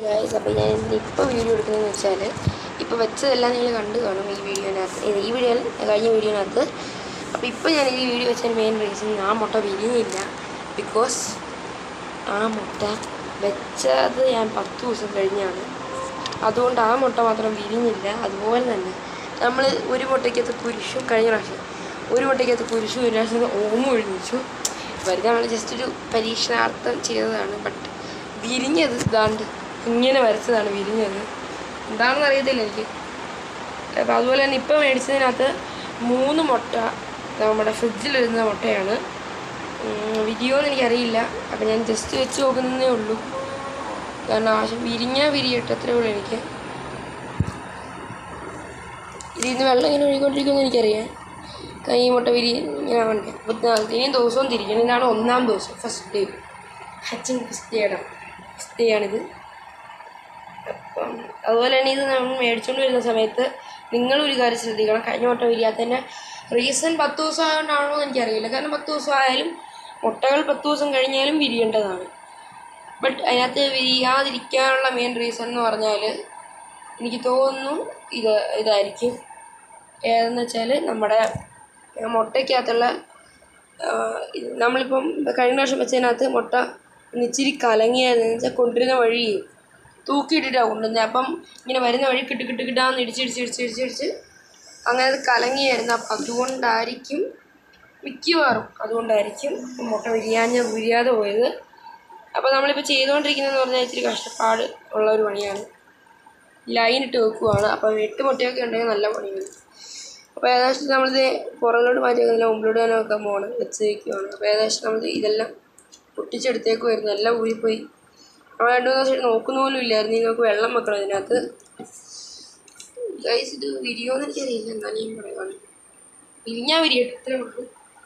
Guys അപ്പോൾ ഞാൻ ഇപ്പോൾ വീഡിയോ എടുക്കുന്നതെന്ന് വെച്ചാൽ ഇപ്പോൾ വെച്ചതെല്ലാം നിങ്ങൾ കണ്ടു കാണും ഈ വീഡിയോനകത്ത് ഇത് ഈ വീഡിയോയിൽ കഴിഞ്ഞ വീഡിയോനകത്ത് അപ്പോൾ ഇപ്പോൾ ഞാൻ ഈ വീഡിയോ വെച്ചതിന് മെയിൻ റീസൺ ആ മുട്ട വിരിഞ്ഞില്ല ബിക്കോസ് ആ മുട്ട വെച്ചത് ഞാൻ പത്ത് ദിവസം കഴിഞ്ഞാണ് അതുകൊണ്ട് ആ മുട്ട മാത്രം വിരിഞ്ഞില്ല അതുപോലെ തന്നെ നമ്മൾ ഒരു മുട്ടയ്ക്കകത്ത് കുരിശും കഴിഞ്ഞ പ്രാവശ്യം ഒരു മുട്ടയ്ക്കകത്ത് കുരിശും ഒരു പ്രാവശ്യം ഓമും ഒഴിച്ചു വെറുതെ നമ്മൾ ജസ്റ്റ് ഒരു പരീക്ഷണാർത്ഥം ചെയ്തതാണ് ബട്ട് വിരിഞ്ഞത് ഇതാണ്ട് ഇങ്ങനെ വരച്ചതാണ് വിരിഞ്ഞത് എന്താണെന്ന് അറിയത്തില്ല എനിക്ക് അപ്പോൾ അതുപോലെ തന്നെ ഇപ്പോൾ മേടിച്ചതിനകത്ത് മൂന്ന് മുട്ട നമ്മുടെ ഫ്രിഡ്ജിലിരുന്ന മുട്ടയാണ് ഉം, വിരിയോന്ന് എനിക്കറിയില്ല അപ്പം ഞാൻ ജസ്റ്റ് വെച്ച് നോക്കുന്നതേ ഉള്ളൂ കാരണം ആവശ്യം വിരിഞ്ഞാൽ വിരിയട്ടെ അത്രേ ഉള്ളൂ എനിക്ക് ഇതിൽ നിന്ന് വെള്ളം ഇങ്ങനെ ഒഴുകിക്കൊണ്ടിരിക്കുമെന്ന് എനിക്കറിയാം കൈ മുട്ട വിരി ഇങ്ങനെ ഉണ്ട് അപ്പോൾ ഇനിയും ദിവസവും തിരിക്കണം ഇതാണ് ഒന്നാം ദിവസം ഫസ്റ്റ് ഡേ ഹച്ചിങ് ഫസ്റ്റ് ഡേയുടെ ഫസ്റ്റ് ഡേ ആണിത് അപ്പം അതുപോലെ തന്നെ ഇത് നമ്മൾ മേടിച്ചുകൊണ്ട് വരുന്ന സമയത്ത് നിങ്ങളൊരു കാര്യം ശ്രദ്ധിക്കണം കഴിഞ്ഞ മുട്ട വിരിയാത്തതിൻ്റെ റീസൺ പത്ത് ദിവസം ആയതുകൊണ്ടാണോ എന്ന് എനിക്കറിയില്ല കാരണം പത്ത് ദിവസം ആയാലും മുട്ടകൾ പത്ത് ദിവസം കഴിഞ്ഞാലും വിരിയേണ്ടതാണ് ബട്ട് അതിനകത്ത് വിരിയാതിരിക്കാനുള്ള മെയിൻ റീസൺ എന്ന് പറഞ്ഞാൽ എനിക്ക് തോന്നുന്നു ഇത് ഇതായിരിക്കും ഏതെന്ന് വെച്ചാൽ നമ്മുടെ മുട്ടയ്ക്കകത്തുള്ള ആ, ഇത് നമ്മളിപ്പം കഴിഞ്ഞ വർഷം വെച്ചതിനകത്ത് മുട്ട ഒന്ന് ഇച്ചിരി കലങ്ങിയായിരുന്നു വെച്ചാൽ കൊണ്ടുവരുന്ന വഴി തൂക്കിയിട്ടിട്ടാണ് കൊണ്ടുവന്നത് അപ്പം ഇങ്ങനെ വരുന്ന വഴി കിട്ട് കിട്ട് കിട്ടാന്ന് ഇടിച്ചിടിച്ച് ഇടിച്ച് ഇടിച്ചിടിച്ച് അങ്ങനെ അത് കലങ്ങിയായിരുന്നു അപ്പം അതുകൊണ്ടായിരിക്കും മിക്കവാറും അതുകൊണ്ടായിരിക്കും മുട്ട വിരിയാഞ്ഞ വിരിയാതെ പോയത് അപ്പോൾ നമ്മളിപ്പോൾ ചെയ്തുകൊണ്ടിരിക്കുന്നതെന്ന് പറഞ്ഞാൽ ഇച്ചിരി കഷ്ടപ്പാട് ഉള്ള ഒരു പണിയാണ് ലൈൻ ഇട്ട് വെക്കുവാണ് അപ്പോൾ എട്ട് മുട്ടയൊക്കെ ഉണ്ടെങ്കിൽ നല്ല പണിയാണ് അപ്പോൾ ഏകദേശം നമ്മളിത് പുറകിലോട്ട് മാറ്റി വെക്കുന്നില്ല മുമ്പിലോട്ട് തന്നെ വെക്കാൻ പോകണം വെച്ച് വയ്ക്കുവാണ് അപ്പോൾ ഏകദേശം നമ്മൾ ഇതെല്ലാം പൊട്ടിച്ചെടുത്തേക്ക് വരുന്നു എല്ലാം ഊരിപ്പോയി നമ്മൾ രണ്ട് മൂന്ന് ദിവസം നോക്കുന്ന പോലും ഇല്ലായിരുന്നു ഇനി നമുക്ക് വെള്ളം വെക്കണം ഇതിനകത്ത് ഗൈസ് ഇത് വിരിയോന്ന് എനിക്കറിയില്ല എന്നാലും ഞാൻ പറയുവാണ് വിരിഞ്ഞാൽ വിരിയട്ടെ ഇത്രേ ഉള്ളൂ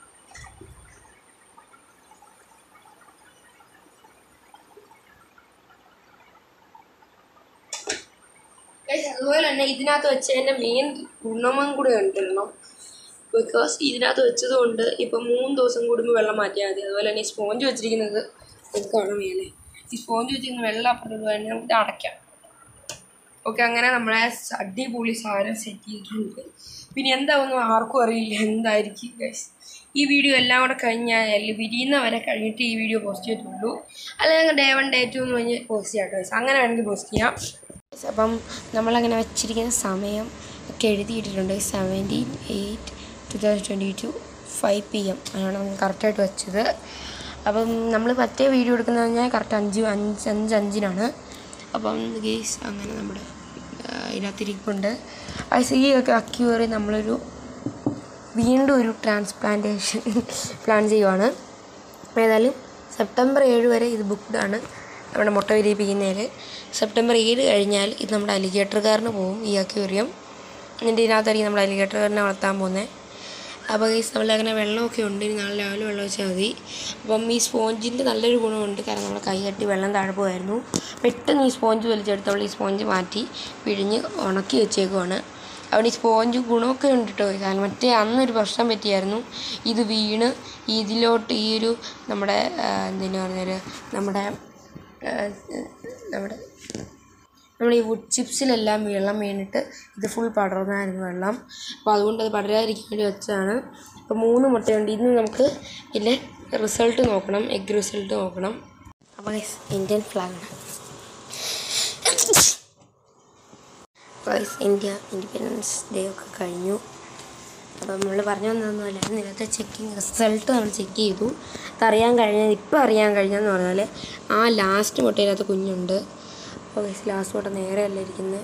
Guys, അതുപോലെ തന്നെ ഇതിനകത്ത് വെച്ചതിൻ്റെ മെയിൻ ഗുണവും കൂടി കണ്ടിരണം ബിക്കോസ് ഇതിനകത്ത് വെച്ചത് കൊണ്ട് ഇപ്പം മൂന്ന് ദിവസം കൂടുമ്പോൾ വെള്ളം മാറ്റിയാൽ മതി അതുപോലെ തന്നെ ഈ സ്പോഞ്ച് വെച്ചിരിക്കുന്നത് നിങ്ങൾക്ക് കാണാൻ മേലെ ഈ സ്പോഞ്ച് വെച്ചിരിക്കുന്ന വെള്ളം അപ്പുറത്ത് തന്നെ നമുക്ക് ഇത് അടയ്ക്കാം ഓക്കെ അങ്ങനെ നമ്മളെ അടിപൊളി സാധനം സെറ്റ് ചെയ്തിട്ടുണ്ട് പിന്നെ എന്താവുന്നു ആർക്കും അറിയില്ല എന്തായിരിക്കും ഗൈസ് ഈ വീഡിയോ എല്ലാം കൂടെ കഴിഞ്ഞാൽ വിരിയുന്ന വരെ കഴിഞ്ഞിട്ട് ഈ വീഡിയോ പോസ്റ്റ് ചെയ്തിട്ടുള്ളൂ അല്ലെങ്കിൽ ഡേ വൺ ഡേ ടു എന്ന് പറഞ്ഞ് പോസ്റ്റ് ചെയ്യാം ഗൈസ് അങ്ങനെ വേണമെങ്കിൽ പോസ്റ്റ് ചെയ്യാം Guys, അപ്പം നമ്മളങ്ങനെ വെച്ചിരിക്കുന്ന സമയം ഒക്കെ എഴുതിയിട്ടിട്ടുണ്ട് seventeen eight two thousand twenty two five P M ആണ് നമ്മൾ കറക്റ്റായിട്ട് വെച്ചത് അപ്പം നമ്മൾ മറ്റേ വീഡിയോ എടുക്കുന്നത് പറഞ്ഞാൽ കറക്റ്റ് അഞ്ച് അഞ്ച് അഞ്ച് അഞ്ചിനാണ് അപ്പം ഗേസ് അങ്ങനെ നമ്മുടെ ആ, ഇതിനകത്തിരിപ്പുണ്ട് ഐസ് ഈ ഒക്കെ അക്യൂറി നമ്മളൊരു വീണ്ടും ഒരു ട്രാൻസ്പ്ലാന്റേഷൻ പ്ലാൻ ചെയ്യുവാണ് അപ്പോൾ ഏതായാലും സെപ്റ്റംബർ ഏഴ് വരെ ഇത് ബുക്ക്ഡ് ആണ് നമ്മുടെ മുട്ട വിരിയിപ്പിക്കുന്നതിൽ സെപ്റ്റംബർ ഏഴ് കഴിഞ്ഞാൽ ഇത് നമ്മുടെ അലിഗേറ്റർകാരന് പോകും ഈ അക്യൂറിയം എന്നിട്ട് ഇതിനകത്തായിരിക്കും നമ്മുടെ അലിഗേറ്റർകാരനെ വളർത്താൻ പോകുന്നത് അപ്പോൾ ഈ നമ്മളങ്ങനെ വെള്ളമൊക്കെ ഉണ്ട് ഇനി നാളെ രാവിലെ വെള്ളം വെച്ചാൽ മതി അപ്പം ഈ സ്പോഞ്ചിൻ്റെ നല്ലൊരു ഗുണമുണ്ട് കാരണം നമ്മുടെ കൈ തട്ടി വെള്ളം താഴെ പോയായിരുന്നു പെട്ടെന്ന് ഈ സ്പോഞ്ച് വലിച്ചെടുത്ത് നമ്മൾ ഈ സ്പോഞ്ച് മാറ്റി പിഴിഞ്ഞ് ഉണക്കി വെച്ചേക്കുവാണ് അവിടെ ഈ സ്പോഞ്ച് ഗുണമൊക്കെ ഉണ്ട് കേട്ടോ കാരണം മറ്റേ അന്നൊരു പ്രശ്നം പറ്റിയായിരുന്നു ഇത് വീണ് ഇതിലോട്ട് ഈ ഒരു നമ്മുടെ എന്തിനു പറഞ്ഞാൽ നമ്മുടെ ആ, നമ്മുടെ നമ്മൾ ഈ വുഡ് ചിപ്സിലെല്ലാം വെള്ളം വീണിട്ട് ഇത് ഫുൾ പടർന്നായിരുന്നു വെള്ളം അപ്പോൾ അതുകൊണ്ട് അത് പടരാതിരിക്കാൻ വേണ്ടി വെച്ചതാണ് അപ്പോൾ മൂന്ന് മുട്ടയുണ്ട് ഇന്ന് നമുക്ക് ഇതിൻ്റെ റിസൾട്ട് നോക്കണം എഗ് റിസൾട്ട് നോക്കണം അപ്പോൾ ഗൈസ് ഇന്ത്യൻ ഫ്ലാഗാണ് ഗൈസ് ഇന്ത്യ ഇൻഡിപെൻഡൻസ് ഡേ ഒക്കെ കഴിഞ്ഞു അപ്പോൾ നമ്മൾ പറഞ്ഞു വന്നതൊന്നുമല്ല ഇന്നലത്തെ ചെക്കിങ് റിസൾട്ട് നമ്മൾ ചെക്ക് ചെയ്തു അതറിയാൻ കഴിഞ്ഞത് ഇപ്പോൾ അറിയാൻ കഴിഞ്ഞതെന്ന് പറഞ്ഞാൽ ആ ലാസ്റ്റ് മുട്ടയിനകത്ത് കുഞ്ഞുണ്ട് അപ്പോൾ ഗൈസ് ലാസ്റ്റ് മുട്ട നേരെയല്ല ഇരിക്കുന്നത്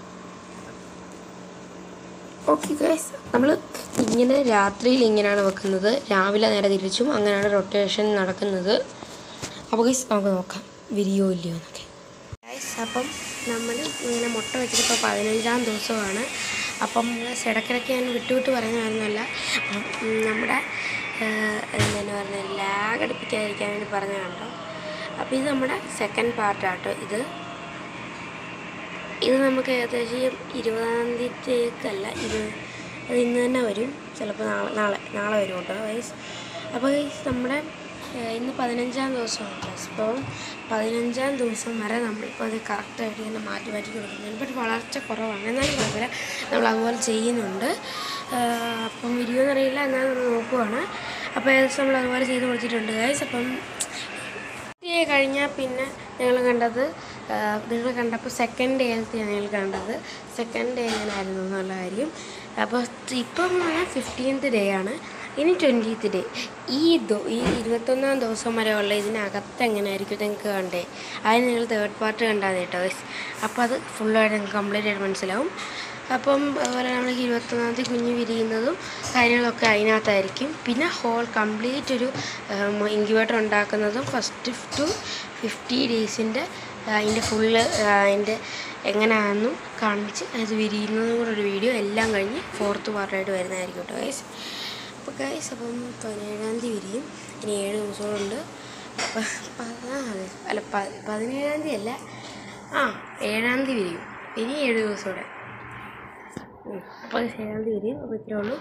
ഓക്കെ ഗൈസ് നമ്മൾ ഇങ്ങനെ രാത്രിയിൽ ഇങ്ങനെയാണ് വെക്കുന്നത് രാവിലെ നേരെ തിരിച്ചും അങ്ങനെയാണ് റൊട്ടേഷൻ നടക്കുന്നത് അപ്പോൾ ഗൈസ് നമുക്ക് നോക്കാം വിരിയോ ഇല്ലയോ എന്നൊക്കെ ഗൈസ് അപ്പം നമ്മൾ ഇങ്ങനെ മുട്ട വെച്ചിട്ട് ഇപ്പോൾ പതിനഞ്ചാം ദിവസമാണ് അപ്പം ഇടയ്ക്കിടയ്ക്ക് ഞാൻ വിട്ടു വിട്ട് പറയുന്നതായിരുന്നല്ല ഉം, നമ്മുടെ എന്താണ് പറഞ്ഞത് ലാഗ് അടുപ്പിക്കാതിരിക്കാൻ വേണ്ടി പറഞ്ഞതാണല്ലോ അപ്പോൾ ഇത് നമ്മുടെ സെക്കൻഡ് പാർട്ടാട്ടോ ഇത് ഇത് നമുക്ക് ഏകദേശം ഇരുപതാം തീയതിക്കല്ല ഇത് അത് ഇന്ന് തന്നെ വരും ചിലപ്പോൾ നാളെ നാളെ നാളെ വരും കേട്ടോ ഗൈസ് അപ്പോൾ ഗൈസ് നമ്മുടെ ഏഹ് ഇന്ന് പതിനഞ്ചാം ദിവസമാണ് ക്ലാസ് അപ്പം പതിനഞ്ചാം ദിവസം വരെ നമ്മളിപ്പോൾ അത് കറക്റ്റായിട്ട് ഇങ്ങനെ മാറ്റി മാറ്റി കൊടുക്കുന്നുണ്ട് ബട്ട് വളർച്ച കുറവാണ് എന്നാലും കുഴപ്പമില്ല നമ്മൾ അതുപോലെ ചെയ്യുന്നുണ്ട് ഏഹ് അപ്പം വിരിയുമെന്ന് അറിയില്ല എന്നാൽ നമ്മൾ നോക്കുവാണ് അപ്പോൾ ഏകദേശം നമ്മൾ അതുപോലെ ചെയ്ത് കൊടുത്തിട്ടുണ്ട് ഗൈസ് അപ്പം ഡേ കഴിഞ്ഞാൽ പിന്നെ നിങ്ങൾ കണ്ടത് നിങ്ങൾ കണ്ടപ്പോൾ സെക്കൻഡ് ഡേയിലത്തെയാണ് നിങ്ങൾ കണ്ടത് സെക്കൻഡ് ഡേ എങ്ങനെയായിരുന്നു എന്നുള്ള കാര്യം അപ്പോൾ ഇപ്പം ഫിഫ്റ്റീൻത്ത് ഡേ ആണ് ഇനി ട്വൻറ്റീത്ത് ഡേ ഈ ദോ ഈ ഇരുപത്തൊന്നാം ദിവസം വരെ ഉള്ള ഇതിനകത്ത് എങ്ങനെയായിരിക്കും നിങ്ങൾക്ക് കണ്ടേ അതിന് നിങ്ങൾ തേർഡ് പാർട്ട് കണ്ടാൽ കേട്ടോ guys. അപ്പോൾ അത് ഫുള്ളായിട്ട് നിങ്ങൾക്ക് കംപ്ലീറ്റ് ആയിട്ട് മനസ്സിലാവും അപ്പം അതുപോലെ നമ്മൾ ഇരുപത്തൊന്നാം തീയതി കുഞ്ഞ് വിരിയുന്നതും കാര്യങ്ങളൊക്കെ അതിനകത്തായിരിക്കും പിന്നെ ഹോൾ കംപ്ലീറ്റ് ഒരു ഇൻക്യുബേറ്റർ ഉണ്ടാക്കുന്നതും ഫസ്റ്റ് ടു ഫിഫ്റ്റി ഡേയ്സിൻ്റെ അതിൻ്റെ ഫുള്ള് അതിൻ്റെ എങ്ങനെയാണെന്നും കാണിച്ച് അത് വിരിയുന്നതും കൂടെ ഒരു വീഡിയോ എല്ലാം കഴിഞ്ഞ് ഫോർത്ത് പാർട്ടായിട്ട് വരുന്നതായിരിക്കും കേട്ടോ ഗൈസ് അപ്പോൾ ഗൈസ് അപ്പം പതിനേഴാം തീയതി വിരിയും ഇനി ഏഴ് ദിവസങ്ങളുണ്ട് അപ്പം പ- ആ, അല്ല പ- പതിനേഴാം തീയതി അല്ല ആ ഏഴാം തീയതി വിരിയും ഇനി ഏഴ് ദിവസം കൂടെ ഉം. അപ്പോൾ ഏഴാം തീയതി വരും അപ്പോൾ ഇത്രേ ഉള്ളൂ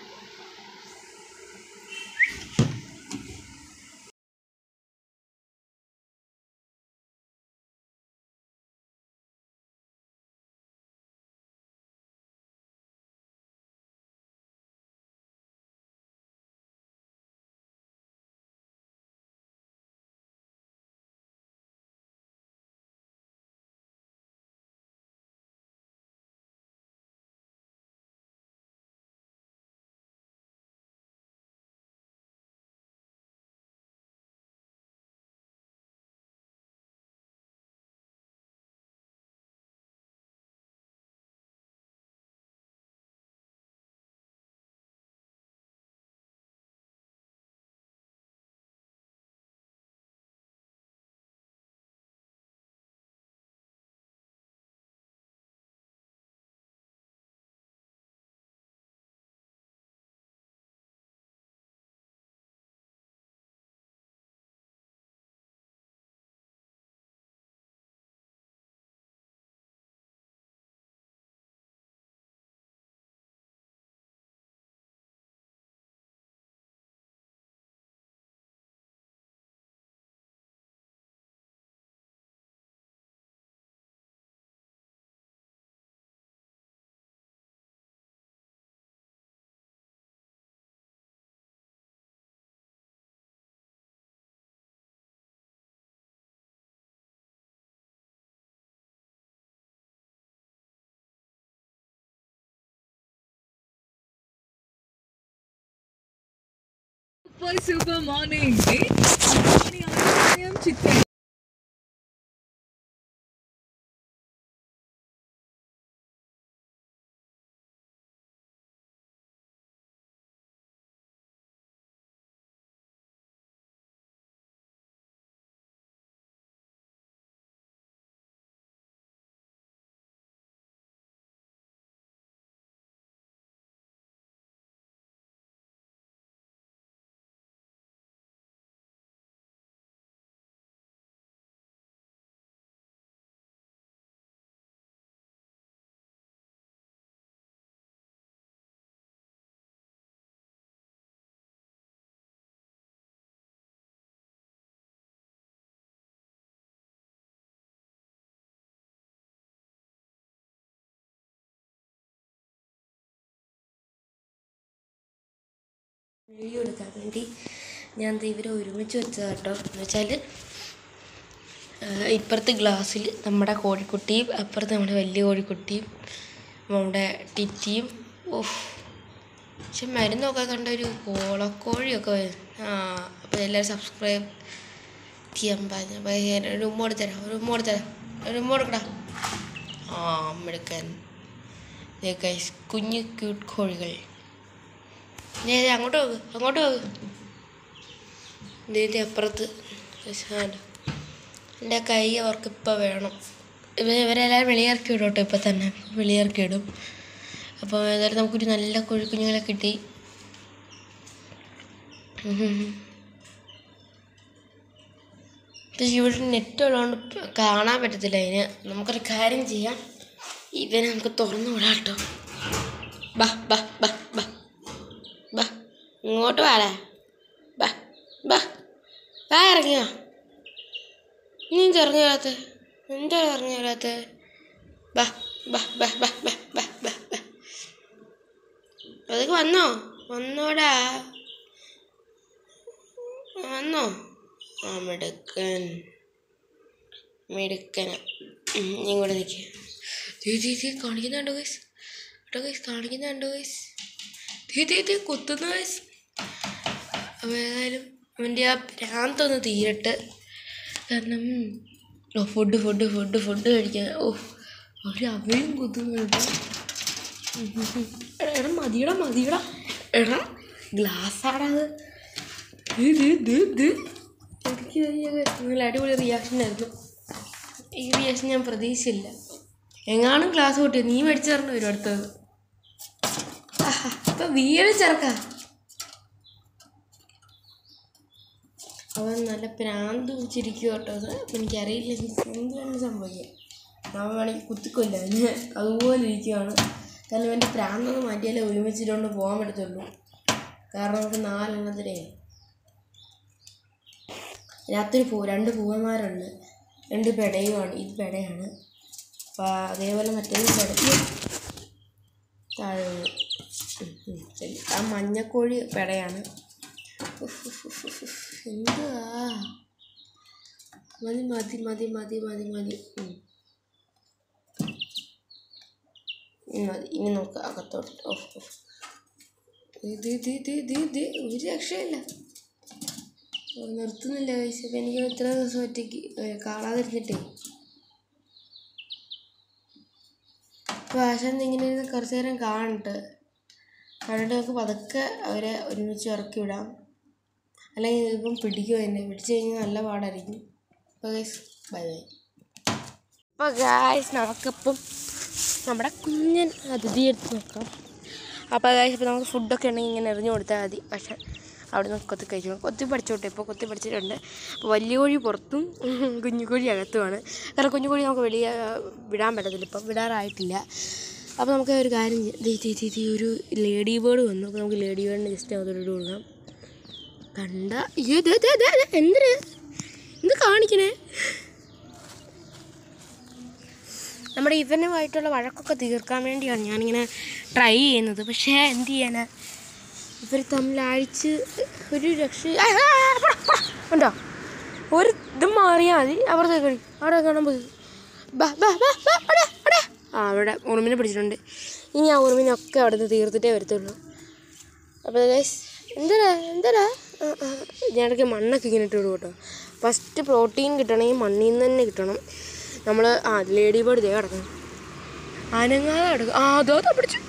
സൂപ്പർ സൂപ്പർ മോർണിംഗ് സമയം ചിത്ര വീഡിയോ എടുക്കാൻ വേണ്ടി ഞാൻ ദേ ഇവരെ ഒരുമിച്ച് വെച്ചത് കേട്ടോ എന്ന് വെച്ചാൽ ഇപ്പുറത്തെ ഗ്ലാസ്സിൽ നമ്മുടെ കോഴിക്കുട്ടിയും അപ്പുറത്ത് നമ്മുടെ വലിയ കോഴിക്കുട്ടിയും നമ്മുടെ ടിറ്റിയും ഓഹ് പക്ഷെ മരുന്നൊക്കെ കണ്ട ഒരു കോളക്കോഴിയൊക്കെ വരും ആ അപ്പോൾ എല്ലാവരും സബ്സ്ക്രൈബ് ചെയ്യാൻ പറഞ്ഞു അപ്പോൾ ഞാൻ ഒരു ഉമ്മ കൊടുത്തരാം ഒരു ഉമ്മ കൊടുത്തരാം ഒരു ഉമ്മ കൊടുക്കടാ ആ അമ്മെടുക്കാൻ ഗൈസ് കുഞ്ഞു ക്യൂട്ട് കോഴികൾ ദേ, ദേ, അങ്ങോട്ട് പോക് അങ്ങോട്ട് പോക് ഇതിൻ്റെ അപ്പുറത്ത് സാധനം എൻ്റെ കൈ അവർക്ക് ഇപ്പം വേണം ഇവ ഇവരെല്ലാവരും വെളിയിറക്കി വിടും കേട്ടോ ഇപ്പം തന്നെ വെളിയിറക്കി ഇടും അപ്പോൾ ഏതായാലും നമുക്കൊരു നല്ല കോഴിക്കുഞ്ഞുങ്ങളെ കിട്ടി ഉം. പക്ഷേ ഇവിടെ നെറ്റ് ഉള്ളതുകൊണ്ട് കാണാൻ പറ്റത്തില്ല അതിന് നമുക്കൊരു കാര്യം ചെയ്യാം ഇവനെ നമുക്ക് തുറന്നു വിടാം കേട്ടോ ബാ ബാ ബാ ബാ ബാ ഇങ്ങോട്ട് വാടാ ബാ ബാ വാ ഇറങ്ങിയോ നീ എന്താ ഇറങ്ങി വരാത്തെ എന്താ ഇറങ്ങി വരാത്തെ ബാ ബാ ബാ ബാ ബാ ബാ ബാ ബാ അതൊക്കെ വന്നോ വന്നോടാ വന്നോ ആ മിടുക്കൻ മിടുക്കന നീ കൂടെ നിൽക്കുക തീ തീ തീ കാണിക്കുന്നുണ്ടോ ഗൈസ് കേട്ടോ ഗൈസ് കാണിക്കുന്നുണ്ടോ ഗൈസ് തീ തീ തീ കുത്തുന്നു ഗൈസ് അപ്പോൾ ഏതായാലും അവൻ്റെ ആ ഭ്രാന്തൊന്ന് തീരട്ടെ കാരണം ഓ ഫുഡ് ഫുഡ് ഫുഡ് ഫുഡ് കഴിക്കാൻ ഓ അവർ അവയും കുത്തുന്നുണ്ട് ഉം ഉം ഉം. എടാ എടാ മതിയടാ മതിയടാ എടാ ഗ്ലാസ് ആടാ അത് ഇത് ഇത് ഇത് എനിക്ക് നല്ല അടിപൊളി റിയാക്ഷൻ ആയിരുന്നു ഈ റിയാക്ഷൻ ഞാൻ പ്രതീക്ഷിച്ചില്ല എങ്ങാനും ക്ലാസ് പൊട്ടി നീ മേടിച്ചു തരണം വരും അടുത്തത് ആഹാ, ഇപ്പൊ വീട് ചെറുക്കാ അവൻ നല്ല പ്രാന്ത് പിടിച്ചിരിക്കും കേട്ടോ അത് അപ്പം എനിക്കറിയില്ല എന്താണ് സംഭവിക്കുക അവൻ വേണമെങ്കിൽ കുത്തിക്കൊല്ല അതിന് അതുപോലെ ഇരിക്കുകയാണ് കാരണം എൻ്റെ പ്രാന്തൊന്ന് മാറ്റിയാലേ ഒരുമിച്ചിട്ടുകൊണ്ട് പോകാൻ പറ്റത്തുള്ളൂ കാരണം നമുക്ക് നാലെണ്ണത്തിലേ രാത്രി പൂ രണ്ട് പൂവന്മാരുണ്ട് രണ്ട് പെടയുമാണ് ഇത് പെടയാണ് അപ്പം അതേപോലെ മറ്റേത് പെട താഴെ വീണു. ഉം, ഉം, ശരി ആ മഞ്ഞക്കോഴി പെടയാണ് ഉഫ്, ഉഫ്, ഉഫ്, ഉഫ്, ഉഫ്. എന്തുവാ മതി മതി മതി മതി മതി മതി ഉം. ഇനി മതി ഇനി നമുക്ക് അകത്തോട്ട് ഓഫ് ഓഫ് ഇത് ഇത് ഇത് ഇത് ഇത് ഒരു രക്ഷയില്ല ഓ, നിർത്തുന്നില്ല കഴിച്ച് അപ്പം എനിക്ക് ഇത്ര ദിവസം ഒറ്റയ്ക്ക് ഏ, കാണാതിരുന്നിട്ടേ അപ്പോൾ ആശാന്ത് ഇങ്ങനെ ഇരുന്ന് കുറച്ച് നേരം കാണട്ടെ കണ്ടിട്ട് നമുക്ക് പതുക്കെ അവരെ ഒരുമിച്ച് ഇറക്കി വിടാം അല്ലെങ്കിൽ ഇപ്പം പിടിക്കുമോ എന്നെ പിടിച്ചു കഴിഞ്ഞാൽ നല്ല പാടായിരിക്കും അപ്പോൾ ഗൈസ് ബൈ ബൈ അപ്പോൾ ഗായ്സ് നമുക്കിപ്പം നമ്മുടെ കുഞ്ഞൻ അതിഥി എടുത്ത് നോക്കാം അപ്പോൾ ഗായ്സ് ഇപ്പോൾ നമുക്ക് ഫുഡൊക്കെ ഉണ്ടെങ്കിൽ ഇങ്ങനെ എറിഞ്ഞു കൊടുത്താൽ മതി പക്ഷേ അവിടെ നിന്ന് കൊത്തി കഴിച്ചു കൊത്തി പഠിച്ചോട്ടെ ഇപ്പോൾ കൊത്തി പഠിച്ചിട്ടുണ്ട് അപ്പോൾ വലിയ കോഴി പുറത്തും കുഞ്ഞു കോഴി അകത്തുമാണ് കാരണം കുഞ്ഞു കോഴി നമുക്ക് വെളിയെ വിടാൻ പറ്റത്തില്ല ഇപ്പം വിടാറായിട്ടില്ല അപ്പോൾ നമുക്ക് ഒരു കാര്യം ചെയ്യാം ദേ ദേ ദേ ദേ ഒരു ലേഡി ബേർഡ് വന്നു അപ്പോൾ നമുക്ക് ലേഡി ബേർഡിനെ ജസ്റ്റ് അതോട് കൊടുക്കാം കണ്ട അയ്യോ ദേ ദേ ദേ ദേ, എന്തിന് എന്ത് കാണിക്കണേ നമ്മുടെ ഇവനുമായിട്ടുള്ള വഴക്കൊക്കെ തീർക്കാൻ വേണ്ടിയാണ് ഞാനിങ്ങനെ ട്രൈ ചെയ്യുന്നത് പക്ഷേ എന്ത് ചെയ്യാനാ ഇവർ തമ്മിൽ അഴിച്ച് ഒരു രക്ഷ ആ, ആ, ആ, പോടാ, പോടാ. ഉണ്ടോ ഒരു ഇത് മാറിയാൽ മതി അവിടുത്തെ കളി അവിടെ കാണാൻ പോയി ബാ ബാ ബാ ബാ അവിടെ അവിടെ ആ അവിടെ ഉറുമിനെ പിടിച്ചിട്ടുണ്ട് ഇനി ആ ഉറുമിനൊക്കെ അവിടെ നിന്ന് തീർത്തിട്ടേ വരത്തുള്ളൂ അപ്പോൾ ഗൈസ് എന്തരാ എന്തരാ ആ, ആ. ഞാൻ ഇടയ്ക്ക് മണ്ണൊക്കെ ഇങ്ങനെ ഇട്ട് വിടും കേട്ടോ ഫസ്റ്റ് പ്രോട്ടീൻ കിട്ടണമെങ്കിൽ മണ്ണിൽ നിന്ന് തന്നെ കിട്ടണം നമ്മൾ ആ ലേഡി ബേർഡ് ഇതേ കിടക്കണം അനങ്ങാതെ കിടക്കും ആ അതോ അതോ പിടിച്ചു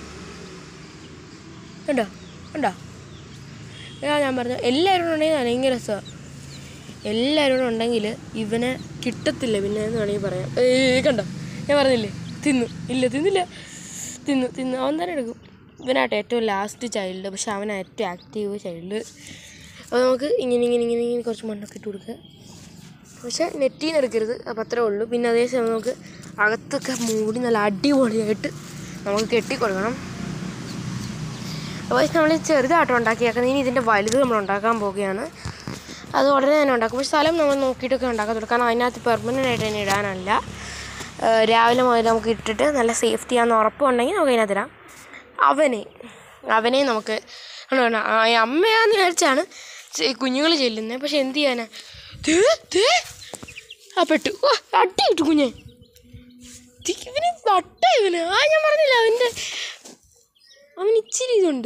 ഉണ്ടോ ഉണ്ടോ ആ ഞാൻ പറഞ്ഞു എല്ലാവരും കൂടെ ഉണ്ടെങ്കിൽ ഭയങ്കര രസമാണ് എല്ലാവരും കൂടെ ഉണ്ടെങ്കിൽ ഇവനെ കിട്ടത്തില്ല പിന്നെ എന്ന് വേണമെങ്കിൽ പറയാം ഏ കണ്ടോ ഞാൻ പറഞ്ഞില്ലേ തിന്നു ഇല്ല തിന്നില്ല തിന്നു തിന്നു അവൻ തന്നെ എടുക്കും ഇവനാട്ടെ ഏറ്റവും ലാസ്റ്റ് ചൈൽഡ് പക്ഷെ അവനാണ് ഏറ്റവും ആക്റ്റീവ് ചൈൽഡ് അപ്പോൾ നമുക്ക് ഇങ്ങനെ ഇങ്ങനെ ഇങ്ങനെ ഇങ്ങനെ കുറച്ച് മണ്ണൊക്കെ ഇട്ട് കൊടുക്കുക പക്ഷേ നെറ്റിൽ നിന്ന് എടുക്കരുത് അപ്പോൾ അത്രേ ഉള്ളൂ പിന്നെ അതേസമയം നമുക്ക് അകത്തൊക്കെ മൂടി നല്ല അടിപൊളിയായിട്ട് നമുക്ക് കെട്ടി കൊടുക്കണം അപ്പോൾ നമ്മൾ ചെറുതായിട്ട് ഉണ്ടാക്കിയേക്കുന്നത് ഇനി ഇതിൻ്റെ വലുത് നമ്മൾ ഉണ്ടാക്കാൻ പോവുകയാണ് അത് ഉടനെ തന്നെ ഉണ്ടാക്കും പക്ഷേ സ്ഥലം നമ്മൾ നോക്കിയിട്ടൊക്കെ ഉണ്ടാക്കത്തുള്ളൂ കാരണം അതിനകത്ത് പെർമനൻ്റ് ആയിട്ട് തന്നെ ഇടാനല്ല ഏഹ് രാവിലെ മുതൽ നമുക്ക് ഇട്ടിട്ട് നല്ല സേഫ്റ്റി ആണെന്ന് ഉറപ്പുണ്ടെങ്കിൽ നമുക്ക് അതിനകത്ത് ഇടാം അവനെ അവനെ നമുക്ക് ആണ് ആ അമ്മയാന്ന് വിചാരിച്ചാണ് കുഞ്ഞുങ്ങൾ ചെല്ലുന്നത് പക്ഷെ എന്ത് ചെയ്യാനാ ദേ, ദേ. ആ പെട്ടു ഓ അടി കിട്ടു കുഞ്ഞെ ദേ, ഇവന് വട്ട ഇവന് ആ ഞാൻ പറഞ്ഞില്ല അവൻ്റെ അവന് ഇച്ചിരി ഇതുണ്ട്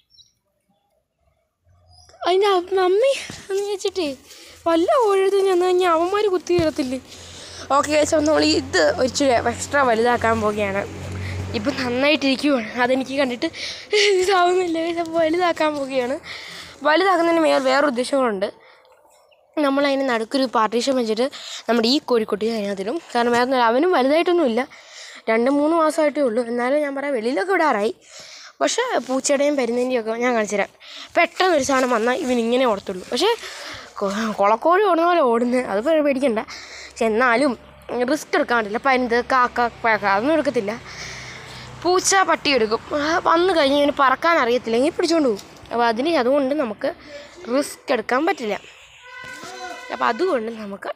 അതിൻ്റെ മമ്മി എന്ന് വെച്ചിട്ടേ വല്ല ഓഴത്തും ചെന്ന് കഴിഞ്ഞാൽ അവന്മാർ കുത്തി കയറത്തില്ലേ ഓക്കെ കഴിച്ചാൽ നമ്മൾ ഇത് ഇച്ചിരി എക്സ്ട്രാ വലുതാക്കാൻ പോവുകയാണ് ഇപ്പം നന്നായിട്ടിരിക്കുവാണ് അതെനിക്ക് കണ്ടിട്ട് ഇതാവുന്നില്ല അപ്പോൾ വലുതാക്കാൻ പോവുകയാണ് വലുതാക്കുന്നതിന് വേറെ വേറെ ഉദ്ദേശങ്ങളുണ്ട് നമ്മളതിന് നടുക്കൊരു പാർട്ടീഷൻ വെച്ചിട്ട് നമ്മുടെ ഈ കോഴിക്കുട്ടി അതിനകത്തിടും കാരണം വേറെ ഒന്നും- അവനും വലുതായിട്ടൊന്നുമില്ല രണ്ട് മൂന്ന് മാസമായിട്ടേ ഉള്ളൂ എന്നാലും ഞാൻ പറയാം വെളിയിലൊക്കെ വിടാറായി പക്ഷേ പൂച്ചയുടെയും പരുന്നതിൻ്റെയും ഒക്കെ ഞാൻ കാണിച്ചു തരാം പെട്ടെന്ന് ഒരു സാധനം വന്നാൽ ഇവൻ ഇങ്ങനെ ഓടത്തുള്ളൂ പക്ഷേ കൊ- കൊളക്കോഴി ഓടുന്ന പോലെ ഓടുന്നത് അത് പേ- പേടിക്കണ്ട പക്ഷെ എന്നാലും റിസ്ക് എടുക്കാൻ പറ്റില്ല പരുന്ത് കാക്ക പേക്ക അതൊന്നും എടുക്കത്തില്ല പൂച്ച പട്ടി എടുക്കും ആ, വന്നു കഴിഞ്ഞ് ഇവന് പറക്കാൻ അറിയത്തില്ലെങ്കിൽ പിടിച്ചുകൊണ്ട് പോകും അപ്പോൾ അതിന് അതുകൊണ്ട് നമുക്ക് റിസ്ക് എടുക്കാൻ പറ്റില്ല അപ്പോൾ അതുകൊണ്ട് നമുക്ക്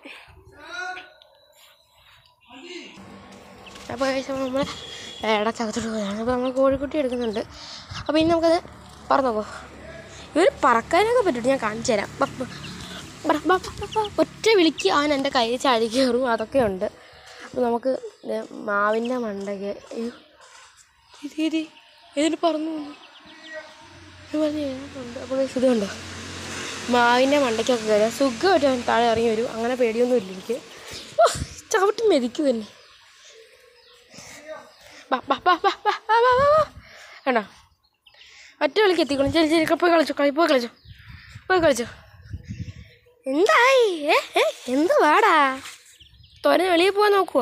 അപ്പോൾ നമ്മൾ ഇടക്കകത്തോട്ട് പോയാണ് അപ്പോൾ നമ്മൾ കോഴിക്കുട്ടി എടുക്കുന്നുണ്ട് അപ്പോൾ ഇനി നമുക്കത് പറഞ്ഞോക്കോ ഇവർ പറക്കാനൊക്കെ പറ്റും ഞാൻ കാണിച്ചു തരാം ബ, ബ, ബ, ബ, ബ, ബ. ഒറ്റ വിളിക്ക് അവൻ എൻ്റെ കയ്യിൽ ചാടി കയറും അതൊക്കെ ഉണ്ട് അപ്പോൾ നമുക്ക് ദേ മാവിൻ്റെ മണ്ടയ്ക്ക് അയ്യോ, ഇത് ഇത് ഇതിന് പറന്നു പോകുന്നു. ഇത് പറഞ്ഞ് ഉണ്ട് അപ്പോൾ ഇത് കണ്ടോ മാവിൻ്റെ മണ്ടയ്ക്കൊക്കെ കയറുക സുഖമായിട്ട് അവൻ താഴെ ഇറങ്ങി വരും അങ്ങനെ പേടിയൊന്നും ഇല്ല എനിക്ക് ഓ, ചവിട്ടി മെതിക്കും തന്നെ ബാ ബാ ബാ ബാ ബാ ബാ ബാ ബാ ബാ. കണ്ടോ ഒറ്റ വിളിക്ക് എത്തിക്കോളും ശരി ശരി പോയി കളിച്ചോ കളി പോയി കളിച്ചോ പോയി കളിച്ചോ എന്തായി ഏ ഏ എന്ത് വാടാ തോരന് വെളിയിൽ പോകാൻ നോക്കുവോ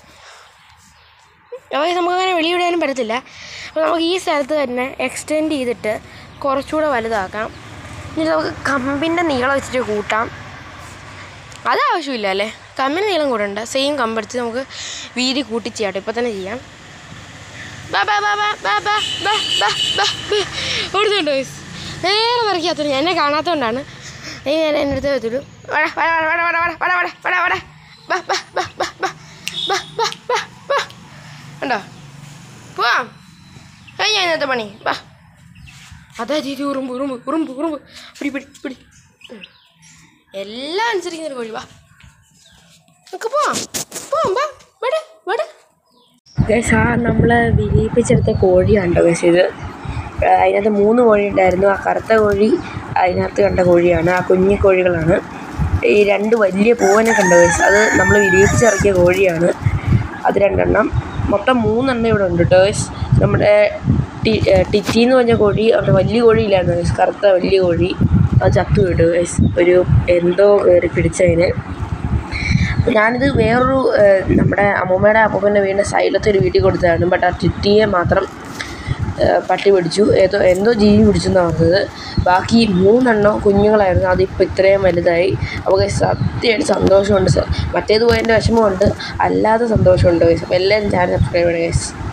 അപ്പോൾ നമുക്കങ്ങനെ വെളിയിൽ വിടാനും പറ്റത്തില്ല അപ്പോൾ നമുക്ക് ഈ സ്ഥലത്ത് തന്നെ എക്സ്റ്റെൻഡ് ചെയ്തിട്ട് കുറച്ചുകൂടെ വലുതാക്കാം എന്നിട്ട് നമുക്ക് കമ്പിൻ്റെ നീളം വെച്ചിട്ട് കൂട്ടാം അത് ആവശ്യമില്ല അല്ലേ കമ്പിൻ്റെ നീളം കൂടണ്ട സെയിം കമ്പെടുത്ത് നമുക്ക് വീതി കൂട്ടി ചെയ്യാം ഇപ്പോൾ തന്നെ ചെയ്യാം ബാ ബാ ബാ ബാ ബാ ബാ ബാ ബാ ബാ ബാ ഓടുന്നുണ്ടോ guys? നേരെ വരയ്ക്കാത്ത എന്നെ കാണാത്തതുകൊണ്ടാണ് നീ ഞാൻ എൻ്റെ അടുത്ത് വരത്തുള്ളൂ വട വട വട വട വട വട വട വട വട ബാ ബാ ബാ ബാ ബാ ബാ ബാ ബാ ബാ ഉണ്ടോ പോവാം കഴിഞ്ഞ ഇന്നത്തെ പണി ബാ അതാ രീതി ഉറുമ്പ് ഉറുമ്പ് ഉറുമ്പ് ഉറുമ്പ് പിടി പിടി പിടി ഉം. എല്ലാം അനുസരിക്കുന്നൊരു കോഴി വാ നമുക്ക് പോവാം പോവാം വാ വട വട ഗൈസ് ആ നമ്മൾ വിരിയിപ്പിച്ചെടുത്ത കോഴിയുണ്ടോ ഗൈസ് ഇത് ആ, അതിനകത്ത് മൂന്ന് കോഴി ഉണ്ടായിരുന്നു ആ കറുത്ത കോഴി അതിനകത്ത് കണ്ട കോഴിയാണ് ആ കുഞ്ഞു കോഴികളാണ് ഈ രണ്ട് വലിയ പൂവനെ കണ്ട ഗൈസ് അത് നമ്മൾ വിരിയിപ്പിച്ചിറക്കിയ കോഴിയാണ് അത് രണ്ടെണ്ണം മൊത്തം മൂന്നെണ്ണം ഇവിടെ ഉണ്ട് കേട്ടോ ഗൈസ് നമ്മുടെ ടി ഏ, ടിറ്റി എന്ന് പറഞ്ഞ കോഴി അവിടെ വലിയ കോഴിയില്ലായിരുന്നു ഗൈസ് കറുത്ത വലിയ കോഴി അത് ചത്തു വിട്ടു ഗൈസ് ഒരു എന്തോ കയറി പിടിച്ചതിന് ഞാനിത് വേറൊരു ഏഹ്, നമ്മുടെ അമ്മൂമ്മയുടെ അപ്പൂപ്പൻ്റെ വീടിൻ്റെ സൈഡിലത്തെ ഒരു വീട്ടിൽ കൊടുത്തതാണ് ബട്ട് ആ ടിറ്റിയെ മാത്രം ഏഹ്, പട്ടി പിടിച്ചു ഏതോ എന്തോ ജീവി പിടിച്ചു എന്നാണ് പറഞ്ഞത് ബാക്കി മൂന്നെണ്ണം കുഞ്ഞുങ്ങളായിരുന്നു അതിപ്പോൾ ഇത്രയും വലുതായി അപ്പോൾ സത്യമായിട്ട് സന്തോഷമുണ്ട് സ- മറ്റേത് പോയതിൻ്റെ വിഷമമുണ്ട് അല്ലാതെ സന്തോഷമുണ്ട് ഗൈസ് അപ്പോൾ എല്ലാവരും ചാനൽ സബ്സ്ക്രൈബ് ചെയ്യണം ഗൈസ്